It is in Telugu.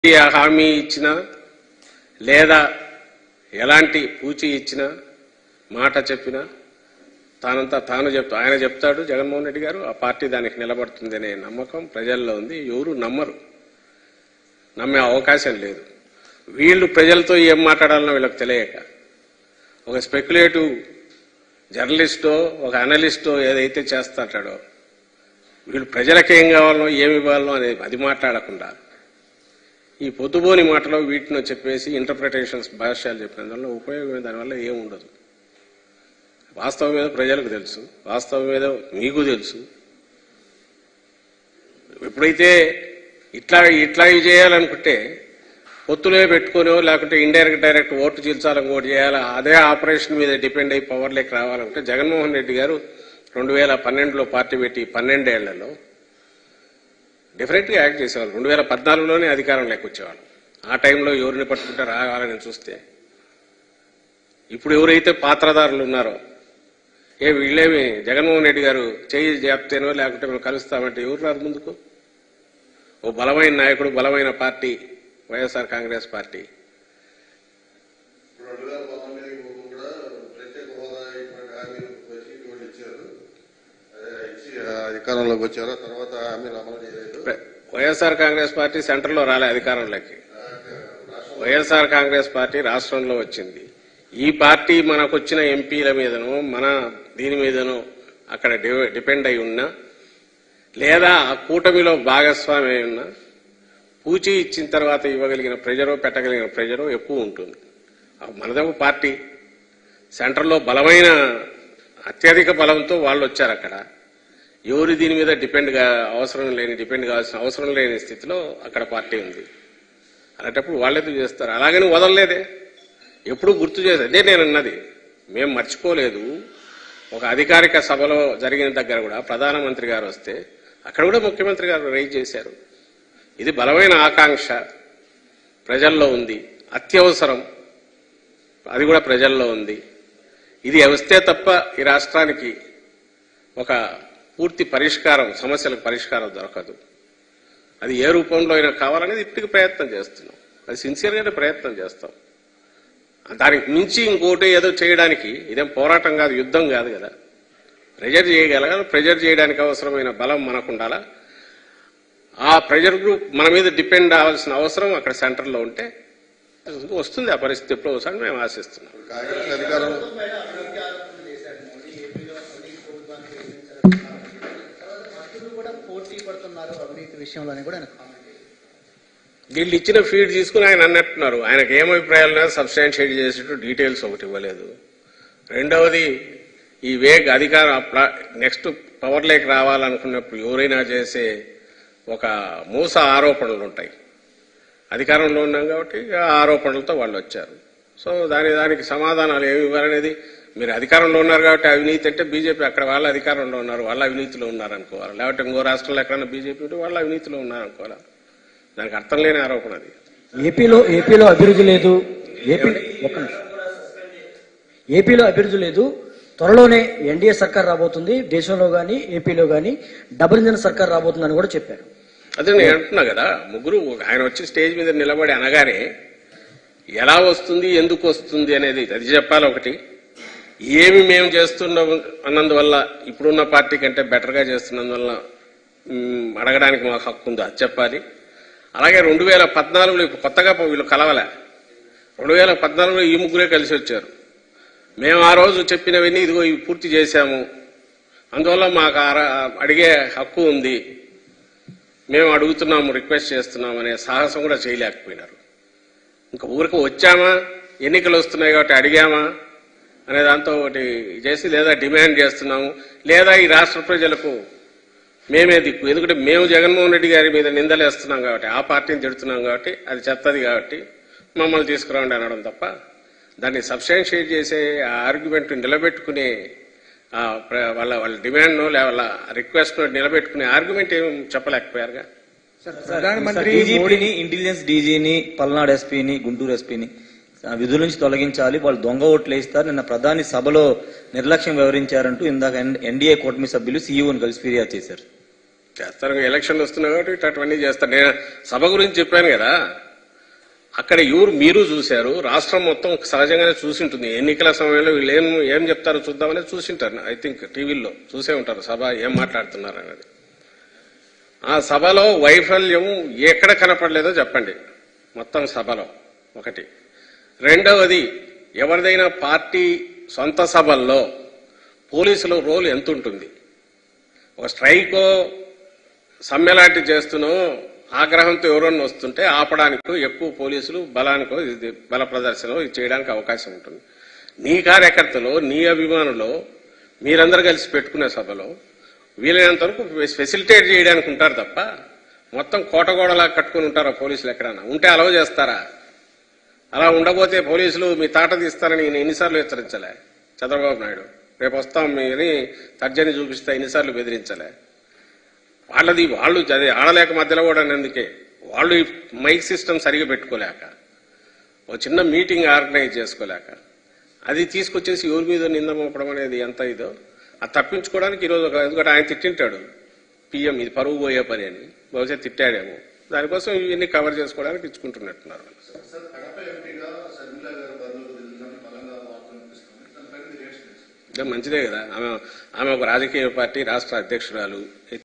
హామీ ఇచ్చినా లేదా ఎలాంటి పూచి ఇచ్చినా మాట చెప్పినా తానంతా తాను చెప్తా ఆయన చెప్తాడు జగన్మోహన్ రెడ్డి గారు ఆ పార్టీ దానికి నిలబడుతుంది అనే నమ్మకం ప్రజల్లో ఉంది ఎవరు నమ్మరు నమ్మే అవకాశం లేదు వీళ్ళు ప్రజలతో ఏం మాట్లాడాలనో వీళ్ళకి తెలియక ఒక స్పెక్యులేటివ్ జర్నలిస్టో ఒక అనలిస్టో ఏదైతే చేస్తాడో వీళ్ళు ప్రజలకు ఏం కావాలనో ఏమి ఇవ్వాలనో అనేది అది మాట్లాడకుండా ఈ పొద్దుబోని మాటలో వీటిని చెప్పేసి ఇంటర్ప్రిటేషన్స్ భాష్యాలు చెప్పిన దానివల్ల ఉపయోగం దానివల్ల ఏం ఉండదు వాస్తవం మీద ప్రజలకు తెలుసు వాస్తవం మీద మీకు తెలుసు ఎప్పుడైతే ఇట్లా ఇట్లా ఇవి చేయాలనుకుంటే పొత్తులే పెట్టుకునో లేకుంటే ఇండైరెక్ట్ డైరెక్ట్ ఓటు చీల్చాలని ఓటు చేయాలా అదే ఆపరేషన్ మీద డిపెండ్ అయ్యి పవర్లోకి రావాలంటే జగన్మోహన్ రెడ్డి గారు రెండు వేల పన్నెండులో పార్టీ పెట్టి పన్నెండేళ్లలో డిఫరెంట్గా యాక్ట్ చేసేవాళ్ళు రెండు వేల పద్నాలుగులోనే అధికారంలోకి వచ్చేవాళ్ళు ఆ టైంలో ఎవరిని పట్టుకుంటే రావాలని చూస్తే ఇప్పుడు ఎవరైతే పాత్రదారులు ఉన్నారో ఏ వీళ్ళేమి జగన్మోహన్ రెడ్డి గారు చేయి చెప్తేనో లేకుంటే మేము కలుస్తామంటే ఎవరు రాదు ముందుకు ఓ బలమైన నాయకుడు బలమైన పార్టీ వైఎస్ఆర్ కాంగ్రెస్ పార్టీ రెండు వేల పంతొమ్మిది కూడా ప్రత్యేక హోదా ఇటువంటి హామీలు వచ్చి ఇటువంటి ఇచ్చారు అదే ఇచ్చి ఆ అధికారంలోకి వచ్చారు తర్వాత హామీలు అమలు చేయలేదు ప్ర- వైఎస్ఆర్ కాంగ్రెస్ పార్టీ సెంటర్లో రాలే అధికారంలోకి వైఎస్ఆర్ కాంగ్రెస్ పార్టీ రాష్ట్రంలో వచ్చింది ఈ పార్టీ మనకు వచ్చిన ఎంపీల మీదనో మన దీని మీదనో అక్కడ డి- డిపెండ్ అయి ఉన్నా లేదా ఆ కూటమిలో భాగస్వామి అయి ఉన్నా పూచి ఇచ్చిన తర్వాత ఇవ్వగలిగిన ప్రెజరో పెట్టగలిగిన ప్రెజరో ఎక్కువ ఉంటుంది ఆ మనదే ఒక పార్టీ సెంటర్లో బలమైన అత్యధిక బలంతో వాళ్ళు వచ్చారు అక్కడ ఎవరు దీని మీద డిపెండ్ గా అవసరం లేని డిపెండ్ కావాల్సిన అవసరం లేని స్థితిలో అక్కడ పార్టీ ఉంది అలాంటప్పుడు వాళ్ళేదో చేస్తారు అలాగని వదలలేదే ఎప్పుడు గుర్తు చేసి అదే నేను అన్నది మేము మర్చిపోలేదు ఒక అధికారిక సభలో జరిగిన దగ్గర కూడా ప్రధానమంత్రి గారు వస్తే అక్కడ కూడా ముఖ్యమంత్రి గారు రైజ్ చేశారు ఇది బలమైన ఆకాంక్ష ప్రజల్లో ఉంది అత్యవసరం అది కూడా ప్రజల్లో ఉంది ఇది వస్తే తప్ప ఈ రాష్ట్రానికి ఒక పూర్తి పరిష్కారం సమస్యలకు పరిష్కారం దొరకదు అది ఏ రూపంలో అయినా కావాలనేది ఇప్పటికి ప్రయత్నం చేస్తున్నాం అది సిన్సియర్గానే ప్రయత్నం చేస్తాం దానికి మించి ఇంకోటి ఏదో చేయడానికి ఇదేం పోరాటం కాదు యుద్ధం కాదు కదా ప్రెజర్ చేయగలగాలి ప్రెజర్ చేయడానికి అవసరమైన బలం మనకు ఉండాలా ఆ ప్రెజర్ గ్రూప్ మన మీద డిపెండ్ అవ్వాల్సిన అవసరం అక్కడ సెంటర్లో ఉంటే వస్తుంది ఆ పరిస్థితి ఎప్పుడో ఒకసారి మేము ఆశిస్తున్నాం కాంగ్రెస్ అధికారం మంత్రులు కూడా పోటీ పడుతున్నారు అవినీతి విషయంలోని కూడా ఆయన కామెంట్ చేశారు. వీళ్ళు ఇచ్చిన ఫీడ్ తీసుకుని ఆయన అన్నట్టున్నారు ఆయనకు ఏం అభిప్రాయాలు సబ్స్టాన్షియేట్ చేసేట్టు డీటెయిల్స్ ఒకటి ఇవ్వలేదు రెండవది ఈ వేగ్ అధికారం నెక్స్ట్ పవర్లోకి రావాలనుకున్నప్పుడు ఎవరైనా చేసే ఒక మూస ఆరోపణలు ఉంటాయి అధికారంలో ఉన్నాం కాబట్టి ఆ ఆరోపణలతో వాళ్ళు వచ్చారు సో దాని దానికి సమాధానాలు ఏమి ఇవ్వాలనేది మీరు అధికారంలో ఉన్నారు కాబట్టి అవినీతి అంటే బీజేపీ అక్కడ వాళ్ళ అధికారంలో ఉన్నారు వాళ్ళ అవినీతిలో ఉన్నారు అనుకోవాలి లేకపోతే ఇంకో రాష్ట్రంలో ఎక్కడైనా బీజేపీ ఉంటే వాళ్ళ అవినీతిలో ఉన్నారు అనుకోవాలి దానికి అర్థం లేని ఆరోపణ అది ఏపీలో ఏపీలో అభివృద్ధి లేదు ఏపీ ఒక్క నిమిషం. ఏపీలో అభివృద్ధి లేదు త్వరలోనే ఎన్డీఏ సర్కార్ రాబోతుంది దేశంలో గాని ఏపీలో గాని డబుల్ ఇంజన్ సర్కార్ రాబోతుందని కూడా చెప్పారు అదే నేను అంటున్నా కదా ముగ్గురు ఆయన వచ్చి స్టేజ్ మీద నిలబడి అనగానే ఎలా వస్తుంది ఎందుకు వస్తుంది అనేది అది చెప్పాలి ఒకటి ఏమి మేము చేస్తున్నాం అన్నందువల్ల ఇప్పుడున్న పార్టీ కంటే బెటర్గా చేస్తున్నందువల్ల మ్, అడగడానికి మాకు హక్కు ఉంది అది చెప్పాలి అలాగే రెండు వేల పద్నాలుగులో ఇప్పుడు కొత్తగా వీళ్ళు కలవలే రెండు వేల పద్నాలుగులో ఈ ముగ్గురే కలిసి వచ్చారు మేము ఆ రోజు చెప్పినవన్నీ ఇదిగో ఇవి పూర్తి చేశాము అందువల్ల మాకు ఆ ర- అడిగే హక్కు ఉంది మేము అడుగుతున్నాము రిక్వెస్ట్ చేస్తున్నాం అనే సాహసం కూడా చేయలేకపోయినారు ఇంకా ఊరికి వచ్చామా ఎన్నికలు వస్తున్నాయి కాబట్టి అడిగామా అనే దాంతో ఒకటి చేసి లేదా డిమాండ్ చేస్తున్నాము లేదా ఈ రాష్ట్ర ప్రజలకు మేమే దిక్కు ఎందుకంటే మేము జగన్మోహన్ రెడ్డి గారి మీద నిందలేస్తున్నాం కాబట్టి ఆ పార్టీని తిడుతున్నాం కాబట్టి అది చెత్తది కాబట్టి మమ్మల్ని తీసుకురండి అనడం తప్ప దాన్ని సబ్స్టాన్షియేట్ చేసే ఆ ఆర్గ్యుమెంట్ నిలబెట్టుకునే ఆ ప్ర- వాళ్ళ వాళ్ళ డిమాండ్ను లేదా వాళ్ళ రిక్వెస్ట్ను నిలబెట్టుకునే ఆర్గ్యుమెంట్ ఏం చెప్పలేకపోయారుగా ప్రధానమంత్రి డీజీపీని ఇంటెలిజెన్స్ డీజీని పల్నాడు ఎస్పీని గుంటూరు ఎస్పీని విధుల నుంచి తొలగించాలి వాళ్ళు దొంగ ఓట్లు వేస్తారు నిన్న ప్రధాని సభలో నిర్లక్ష్యం వివరించారంటూ ఇందాక ఎన్డీఏ కూటమి సభ్యులు సీఈఓని కలిసి ఫిర్యాదు చేశారు చేస్తారు ఎలక్షన్లు వస్తున్నాయి కాబట్టి ఇట్లాంటివన్నీ చేస్తారు నేను సభ గురించి చెప్పాను కదా అక్కడ ఎవరు మీరు చూశారు రాష్ట్రం మొత్తం సహజంగానే చూసింటుంది ఎన్నికల సమయంలో వీళ్ళు ఏం ఏం చెప్తారో చూద్దామని చూసింటారు ఐ థింక్ టీవీల్లో చూసే ఉంటారు సభ ఏం మాట్లాడుతున్నారు అనేది ఆ సభలో వైఫల్యం ఎక్కడ కనపడలేదో చెప్పండి మొత్తం సభలో ఒకటి రెండవది ఎవరిదైనా పార్టీ సొంత సభల్లో పోలీసుల రోల్ ఎంత ఉంటుంది ఒక స్ట్రైకో సమ్మెలాంటి చేస్తూనో ఆగ్రహంతో ఎవరన్నా వస్తుంటే ఆపడానికో ఎక్కువ పోలీసులు బలానికో ఇది బల ప్రదర్శన ఇది చేయడానికి అవకాశం ఉంటుంది నీ కార్యకర్తలో నీ అభిమానులో మీరందరూ కలిసి పెట్టుకునే సభలో వీలైనంత వరకు ఫెసిలిటేట్ చేయడానికి ఉంటారు తప్ప మొత్తం కోటగోడలా కట్టుకుని ఉంటారా పోలీసులు ఎక్కడన్నా ఉంటే అలవ చేస్తారా అలా ఉండబోతే పోలీసులు మీ తాట తీస్తారని నేను ఎన్నిసార్లు హెచ్చరించలే చంద్రబాబు నాయుడు రేపు వస్తాం మీని తర్జని చూపిస్తా ఎన్నిసార్లు బెదిరించలే వాళ్ళది వాళ్ళు అదే ఆడలేక మధ్యలో కూడా అందుకే వాళ్ళు ఈ మైక్ సిస్టమ్ సరిగా పెట్టుకోలేక ఒక చిన్న మీటింగ్ ఆర్గనైజ్ చేసుకోలేక అది తీసుకొచ్చేసి ఎవరి మీద నింద మోపడం అనేది ఎంత ఇదో అది తప్పించుకోవడానికి ఈరోజు ఒక ఎందుకంటే ఆయన తిట్టింటాడు పిఎం ఇది పరువు పోయే పని అని బహుశా తిట్టాడేమో దానికోసం ఇవన్నీ కవర్ చేసుకోవడానికి ఇచ్చుకుంటున్నట్టున్నారు సార్ కడప ఎంపీగా షర్మిల గారు బదులు దిల్లని బలంగా వార్తలు వినిపిస్తుంది దానిపైన మీ రియాక్షన్ ఏంటి? ఇదే మంచిదే కదా ఆమె ఆమె ఒక రాజకీయ పార్టీ రాష్ట్ర అధ్యక్షురాలు